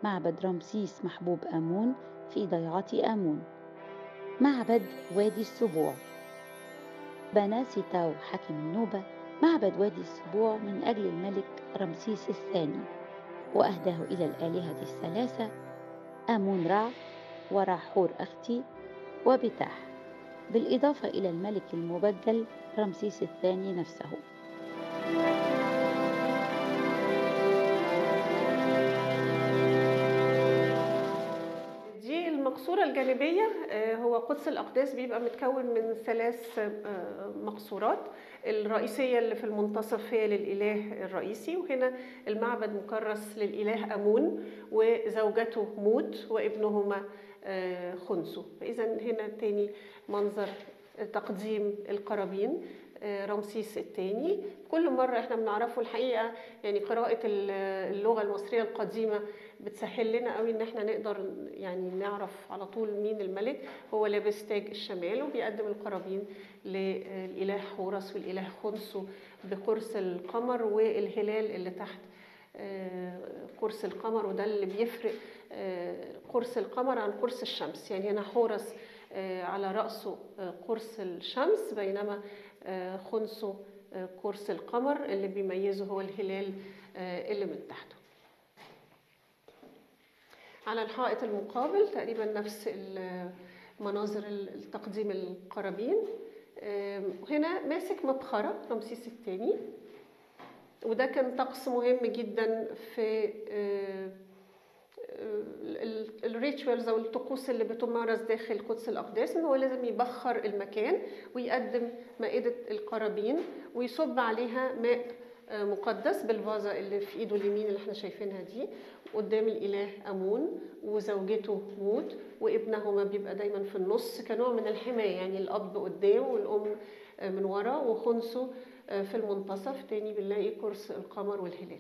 معبد رمسيس محبوب آمون في ضيعة آمون معبد وادي السبوع بنى سيتاو حاكم النوبة معبد وادي السبوع من أجل الملك رمسيس الثاني وأهداه إلى الآلهة الثلاثة آمون رع وراحور أختي وبتاح بالإضافة إلى الملك المبجل رمسيس الثاني نفسه دي المقصورة الجانبية آه، هو قدس الأقداس بيبقى متكون من ثلاث آه، مقصورات الرئيسية اللي في المنتصف هي للإله الرئيسي وهنا المعبد مكرس للإله أمون وزوجته موت وابنهما آه، خنسو فإذا هنا تاني منظر تقديم القرابين آه، رمسيس الثاني كل مرة احنا بنعرفه الحقيقة يعني قراءة ال- اللغة المصرية القديمة بتسهل لنا قوي ان احنا نقدر يعني نعرف على طول مين الملك هو لابس تاج الشمال وبيقدم القرابين للإله حورس والإله خنسو بقرص القمر والهلال اللي تحت آه، قرص القمر وده اللي بيفرق آه، قرص القمر عن قرص الشمس يعني هنا حورس آه، على رأسه آه، قرص الشمس بينما آه، خنسه آه، قرص القمر اللي بيميزه هو الهلال آه، اللي من تحته على الحائط المقابل تقريبا نفس ال- مناظر التقديم القرابين آم، هنا ماسك مبخرة رمسيس الثاني وده كان طقس مهم جدا في الريتشوالز او الطقوس اللي بتمارس داخل قدس الاقداس ان هو لازم يبخر المكان ويقدم مائده القرابين ويصب عليها ماء آه، مقدس بالفازة اللي في ايده اليمين اللي احنا شايفينها دي قدام الاله امون وزوجته موت وابنهما بيبقى دايما في النص كنوع من الحمايه يعني الاب قدام والام آه، من ورا وخنسه آه، في المنتصف تاني بنلاقي قرص القمر والهلال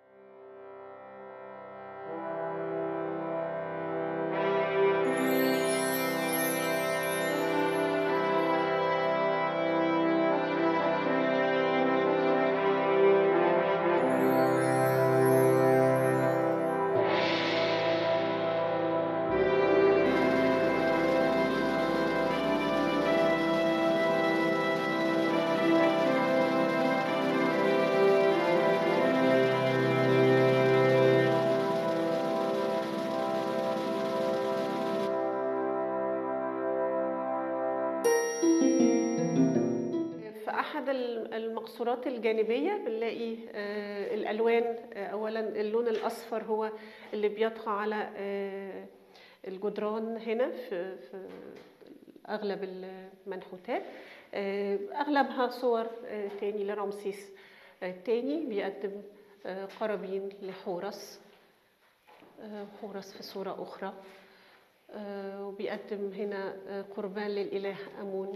في احد ال- المقصورات الجانبيه بنلاقي آه، الالوان آه، اولا اللون الاصفر هو اللي بيطغى على آه، الجدران هنا في في اغلب المنحوتات آه، اغلبها صور آه، تاني لرمسيس آه، التاني بيقدم آه، قرابين لحورس آه، حورس في صوره اخرى آه، وبيقدم هنا آه، قربان للاله امون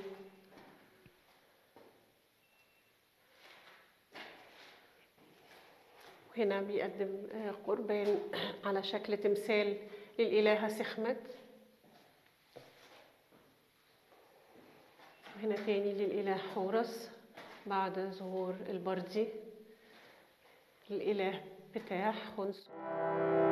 هنا بيقدم آه، قربان على شكل تمثال للإلهة سخمت هنا تاني للإله حورس بعد ظهور البردي الإله بتاح خنس